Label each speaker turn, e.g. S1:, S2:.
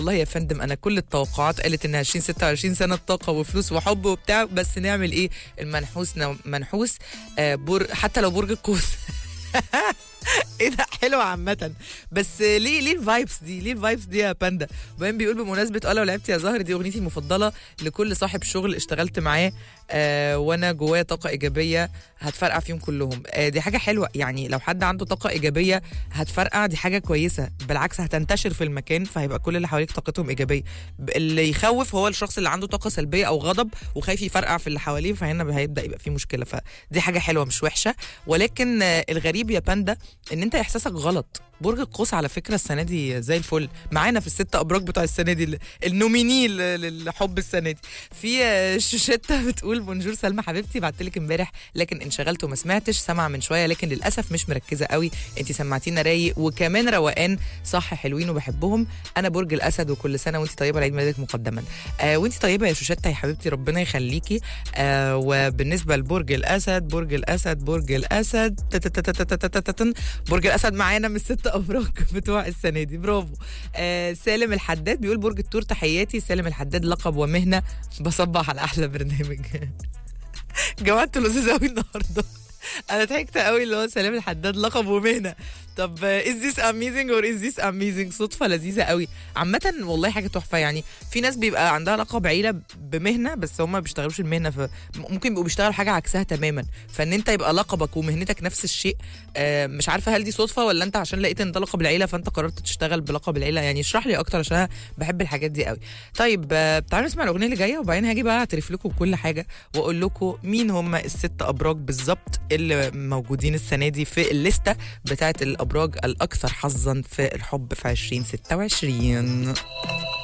S1: والله يا فندم انا كل التوقعات قالت ان 2026 سنه طاقه وفلوس وحب وبتاع بس نعمل ايه المنحوس نو- منحوس آه بر حتى لو برج القوس ايه ده حلو عامة بس ليه ليه الفايبس دي ليه الفايبس دي يا باندا وبعدين بيقول بمناسبة اه لو لعبت يا زهر دي اغنيتي المفضلة لكل صاحب شغل اشتغلت معاه آه وانا جوايا طاقة ايجابية هتفرقع فيهم كلهم آه دي حاجة حلوة يعني لو حد عنده طاقة ايجابية هتفرقع دي حاجة كويسة بالعكس هتنتشر في المكان فهيبقى كل اللي حواليك طاقتهم ايجابية ب- اللي يخوف هو الشخص اللي عنده طاقة سلبية او غضب وخايف يفرقع في اللي حواليه فهنا هيبدأ يبقى في مشكلة فدي حاجة حلوة مش وحشة ولكن آه، الغريب يا باندا ان انت احساسك غلط برج القوس على فكره السنه دي زي الفل معانا في الست ابراج بتوع السنه دي ال- النوميني ل- للحب السنه دي في آه، شوشته بتقول بونجور سلمى حبيبتي بعت لك امبارح لكن انشغلت وما سمعتش سامعه من شويه لكن للاسف مش مركزه قوي انت سمعتينا رايق وكمان روقان صح حلوين وبحبهم انا برج الاسد وكل سنه وانت طيبه لعيد ميلادك مقدما آه وانت طيبه يا شوشته يا حبيبتي ربنا يخليكي آه وبالنسبه لبرج الاسد برج الاسد برج الاسد تتتتتتتتتن. برج الاسد معانا من الست ابراج بتوع السنه دي برافو آه سالم الحداد بيقول برج الثور تحياتي سالم الحداد لقب ومهنه بصبح على احلى برنامج جماعه انتوا لذيذ قوي النهارده انا ضحكت قوي اللي هو سلام الحداد لقب ومهنه طب از ذيس اميزنج اور از ذيس اميزنج صدفه لذيذه قوي عامه والله حاجه تحفه يعني في ناس بيبقى عندها لقب عيله بمهنه بس هم ما بيشتغلوش المهنه فممكن يبقوا بيشتغلوا حاجه عكسها تماما فان انت يبقى لقبك ومهنتك نفس الشيء آه، مش عارفه هل دي صدفه ولا انت عشان لقيت ان ده لقب العيله فانت قررت تشتغل بلقب العيله يعني اشرح لي اكتر عشان أنا بحب الحاجات دي قوي طيب آه، تعالوا نسمع الاغنيه اللي جايه وبعدين هاجي بقى اعترف لكم بكل حاجه واقول لكم مين هم الست ابراج بالظبط اللي موجودين السنه دي في الليسته بتاعت الابراج الاكثر حظا في الحب في 2026